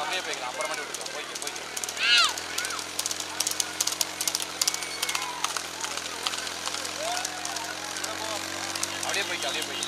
அப்படியே போய்க்கலாம் அப்புறமேட்டு விட்டுக்கலாம் போய்க்க போய்க்க அப்படியே போய்க்க அப்படியே போய்க்க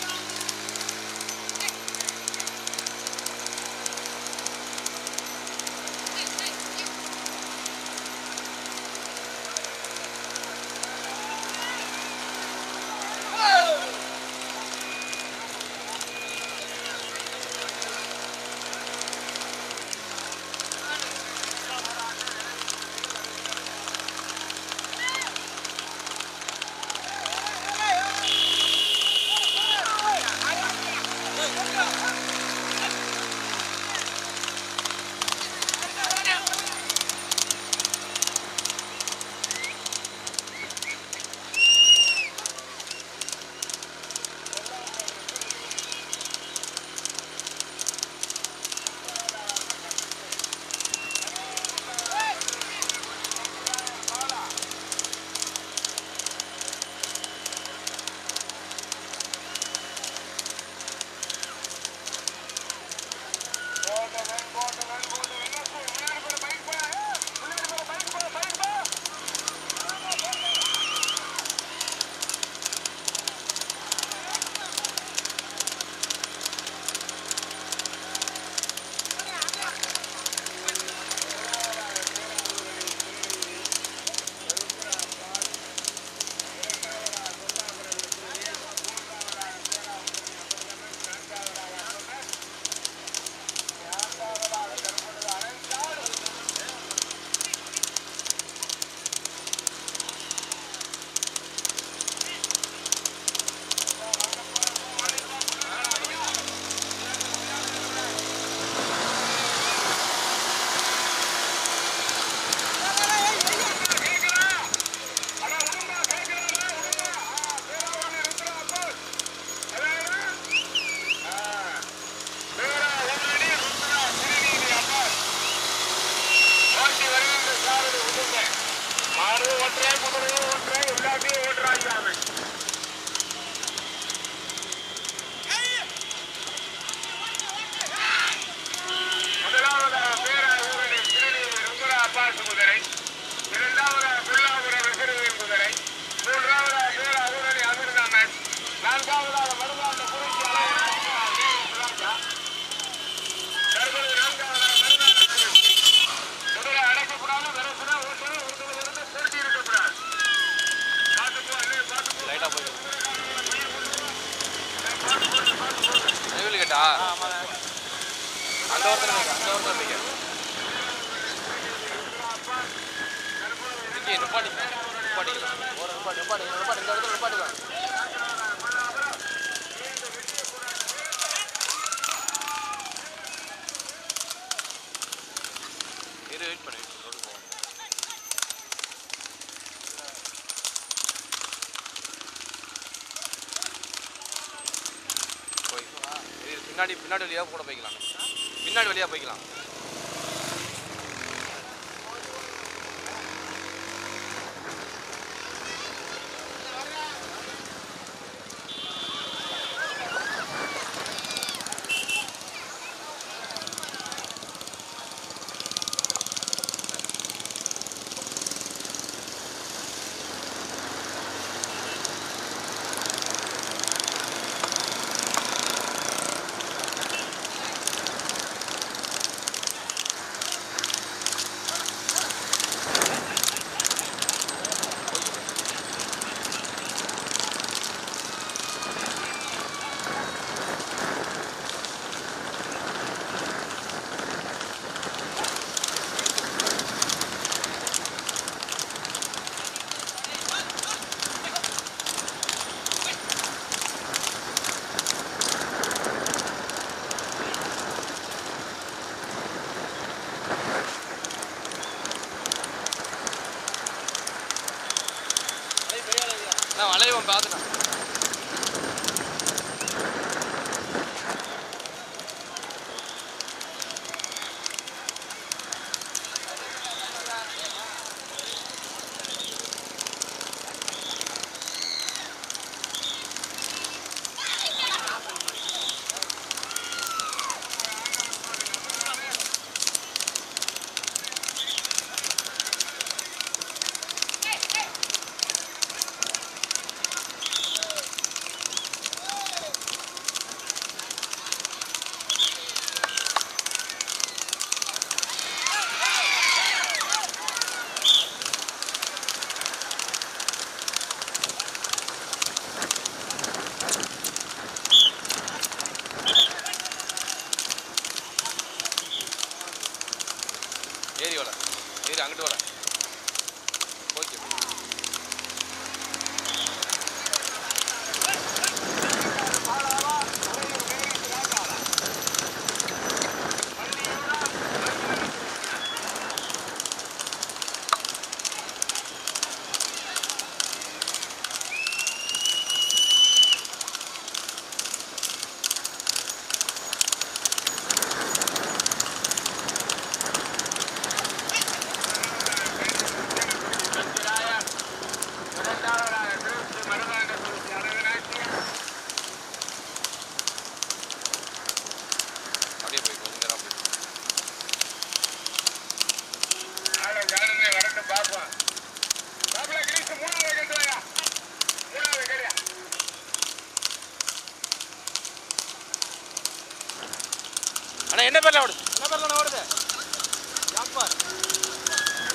மாடு ஓட்டுறேன் குதிரையும் ஓட்டுறேன் எல்லாத்தையும் ஓட்டுறாங்க அவன் முதலாவதாக பேராவூரணி திருநீர் ருங்குரா அப்பாஸ் குதிரை இரண்டாவதாக பில்லாபுர வெசருவின் குதிரை மூன்றாவதாக பேராவூரணி அமிர்தாமன் நான்காவதாக மருதாண்ட குறிச்சி தற்போது நான்காவதாக மருதாண்ட குதிரை அடைக்கப்படாது விரசுனா ஓட்டணும் ஒருத்தர் இருந்து போட்டி இருக்கக்கூடாது பார்த்துக்கோ அல்லே பார்த்துக்கோ லைட்டாக போய்க்க நெய்வேலி கேட்டா அங்கே ஒருத்தர் வைக்க அங்கே ஒருத்தர் வைக்க இங்கே நிப்பாட்டிக்கலாம் நிப்பாட்டிக்கலாம் ஒரு நிப்பாட்டு நிப்பாட்டு நிப்பாட்டு இந்த இடத்துல நிப்பாட்டுக்கலாம் இரு வெயிட் பண்ணு வெயிட் பண்ணு ரோடு போவோம் போய் இரு, பின்னாடி பின்னாடி வழியாக கூட போய்க்கலாம் பின்னாடி வழியாக போய்க்கலாம் நான் வளைவன் பார்த்துட்டேன்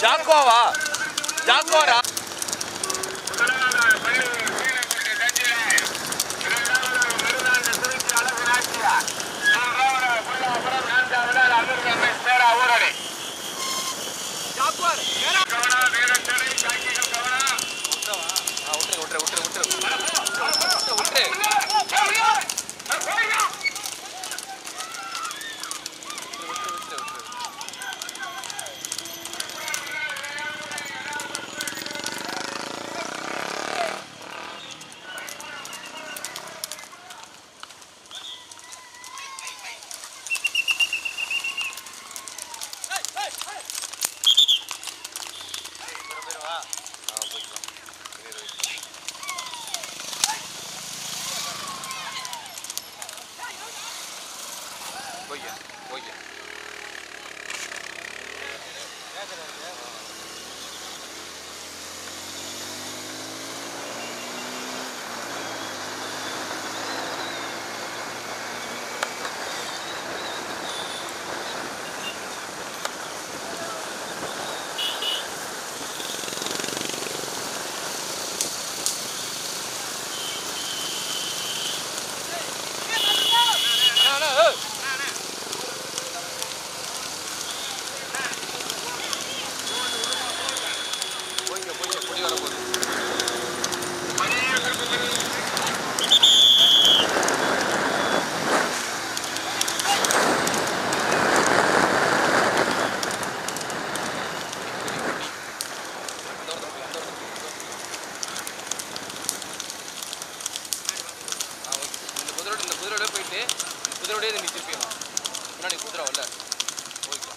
ஜாக்கோவா ஜாக்கோரா முதலாவதாக பள்ளி கீழக்குடி தஞ்சிராய் இரண்டாவதாக மருதாண்ட திருச்சி அழகு நாச்சியா மூன்றாவதாக புல்லாபுரம் நான்காவதாக அமிர்தமே சேரா ஊரடை கவனம் வீரத்தடை சாக்கிகள் கவனம் ஆ விட்டுரு விட்டுரு விட்டுரு விட்டுரு விட்டுரு விட்டுரு விட்டுரு விட்டுரு விட்டுரு ஆ போய்க்கலாம் சரி, ரைட். போய்க்க போய்க்க அண்ணா, அண்ணா, ஏய். போய்ங்க போய்ங்க பொடி வர போகுது இந்த ஒருத்தர் போய், இந்த ஒருத்தர் போய். ஆ, ஓகே. இந்த குதிரோட இந்த குதிரோட போயிட்டு இந்த குதிரோடய நீ திருப்பிடலாம் முன்னாடி குதிரை வரல போய்க்கலாம்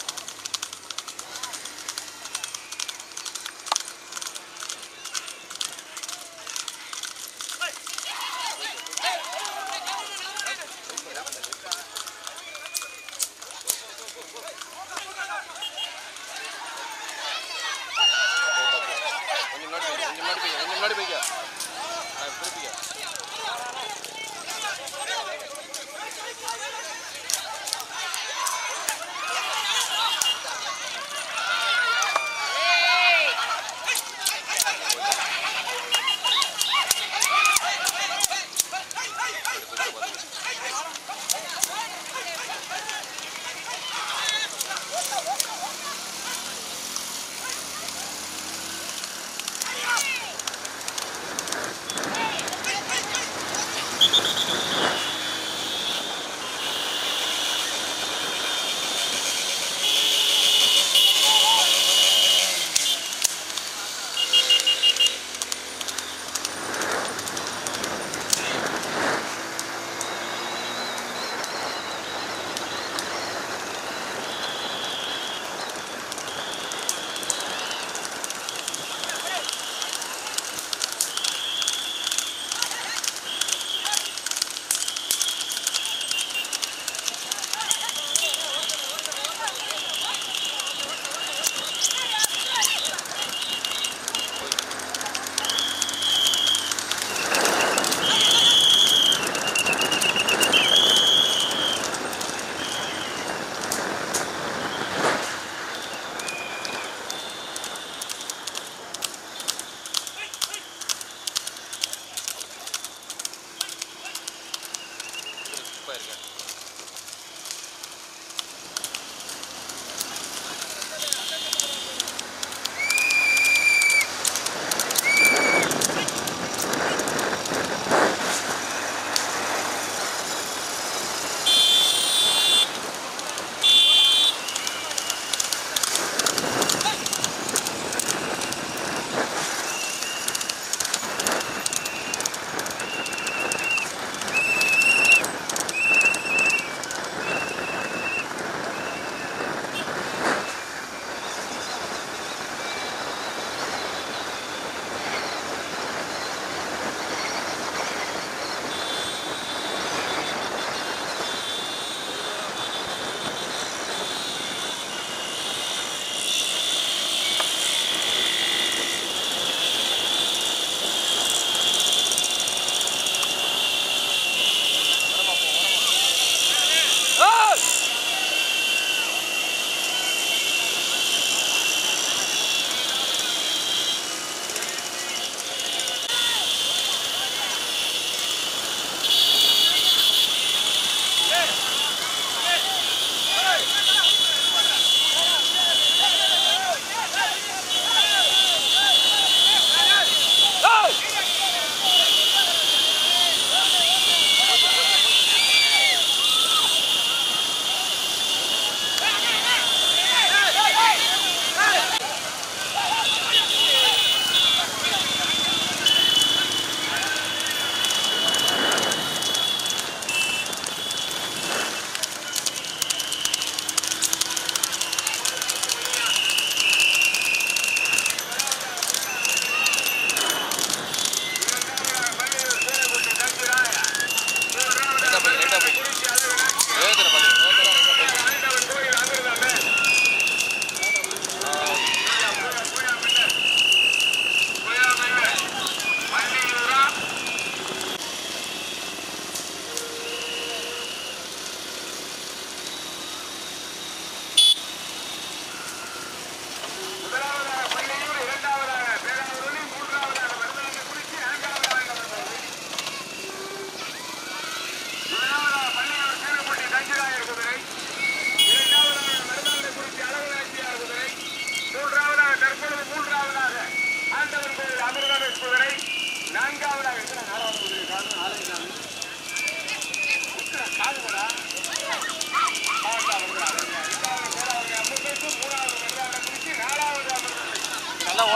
கொஞ்சம் முன்னாடி போய்க்க கொஞ்சம் முன்னாடி போய்க்க கொஞ்சம் முன்னாடி போய்க்க ஆ, திருப்பிக்க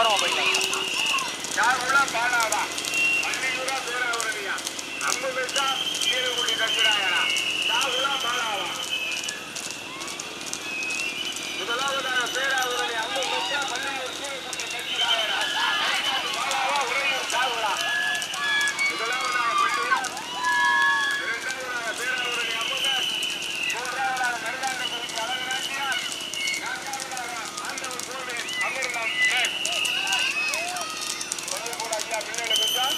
ஓரமா போயிட்டாங்க யாருல பாலாவா பள்ளியூரா பேராவரணியா ஐம்பது பைசா கீழக்குடி கட்டுறாங்கண்ணா யாருல பாலாவா முதலாவதாக பேராவரணி ஐம்பது பைசா பள்ளியூர் கீழக்குடி கட்டுறாங்கண்ணா பாலாவா உறையூர் சாகுலா முதலாவதாக பள்ளியூர் இரண்டாவதாக பேராவரணி ஐம்பது மூன்றாவதாக மருதாண்ட குறிச்சி அழகராஜியார் நான்காவதாக ஆண்டவர் கோவில் அமிர்தம் கேட் கொஞ்சம் கூட ஐயா பிள்ளைகளை கொஞ்சம்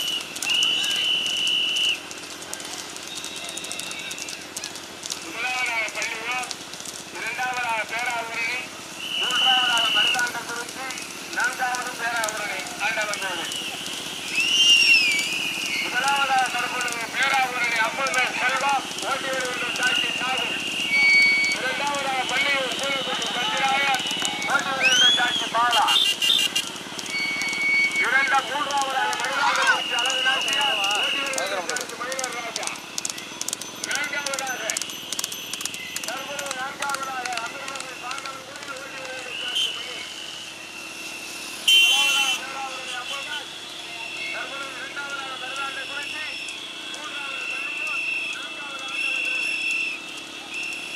முதலாவதாக பள்ளியூர் இரண்டாவதாக பேராவூரணி மூன்றாவதாக மருதாண்ட குறிச்சி நான்காவது பேராவூரணி ஆண்டவன் கோவில் முதலாவதாக தற்பொழுது பேராவூரணி ஐம்பது செல்வா ஓட்டி வருகின்ற சாட்சி சாகு இரண்டாவதாக பள்ளியூர் சூரியகுண்டு சந்திராயர் ஓட்டி வருகின்ற சாட்சி பாலா இரண்ட மூன்றாவதாக மருதாண்ட குறிச்சி அழகு நாச்சியார் ஓட்டி வருகின்ற சாட்சி மயிலர் ராஜா நான்காவதாக தற்பொழுது நான்காவதாக அமிர்தங்கள் சாந்தம் கூறி ஓட்டி வருகின்ற சாட்சி மணி முதலாவதாக பேராவூரணி அம்மன் தற்பொழுது இரண்டாவதாக மருதாண்ட குறிச்சி மூன்றாவது பள்ளியூர் நான்காவது ஆண்டவன் கோவில்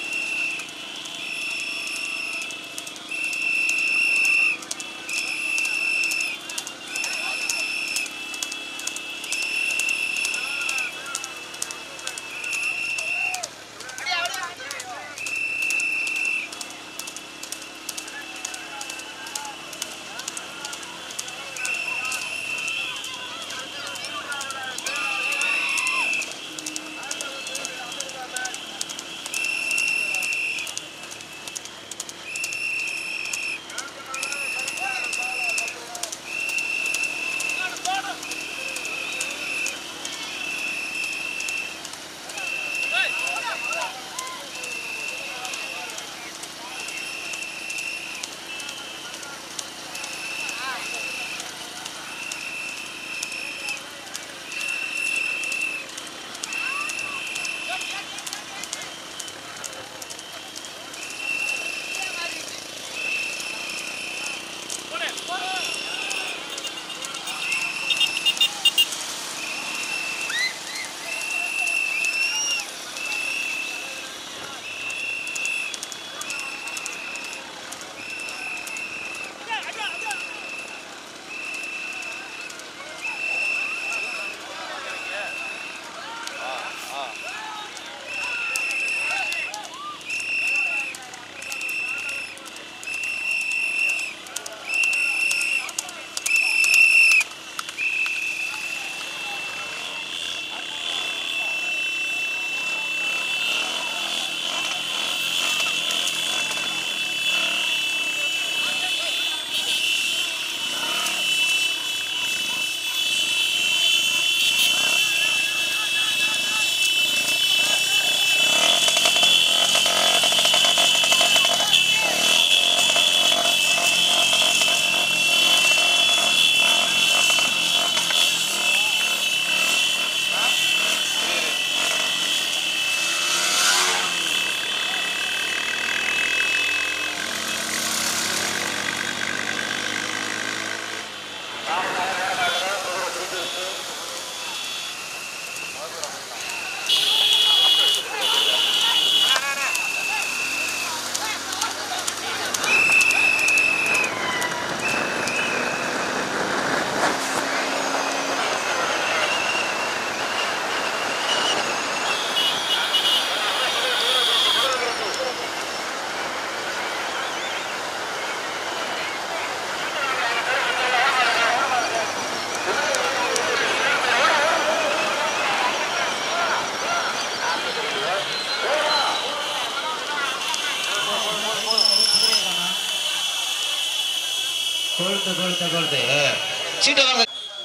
கொழுத்து கொழுத்து கொழுத்து சீட்டை வாங்க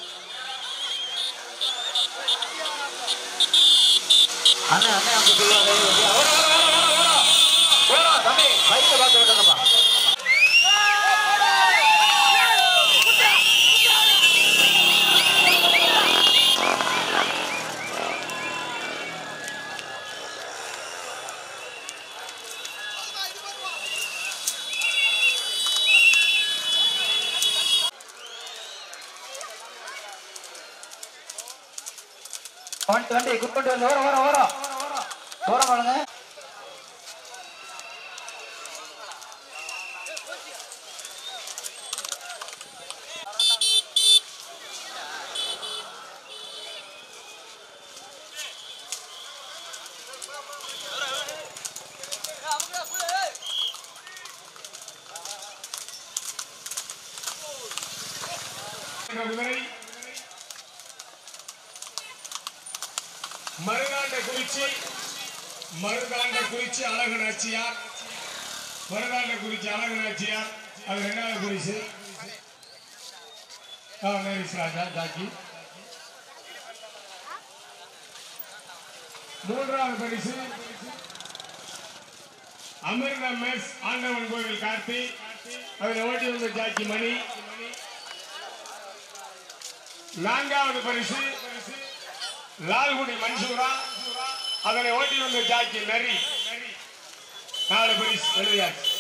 அண்ணா அண்ணா அங்க சொல்லுவாங்க தம்பி பைக்கை பார்த்து விட்டுங்கப்பா வண்டி வண்டி குட் வண்டி வந்து ஓரம் ஓரம் ஓரம் ஓரம் பண்ணுங்க குதிரை மருதாண்ட குறிச்சி மருதாண்ட குறிச்சி அழகு நாச்சியார் மருதாண்ட குறிச்சி அழகு நாச்சியார் அது ரெண்டாவது குறிச்சு ஆ மேரிஸ் ராஜா ஜாக்கி மூன்றாவது பரிசு அமிர்த மெஸ் ஆண்டவன் கோவில் கார்த்தி அதில் ஓட்டி வந்த ஜாக்கி மணி நான்காவது பரிசு லால்குடி மன்சூரா அதனை ஓட்டி வந்த ஜாக்கி நரி நாலு பரிசு எழுதியாச்சு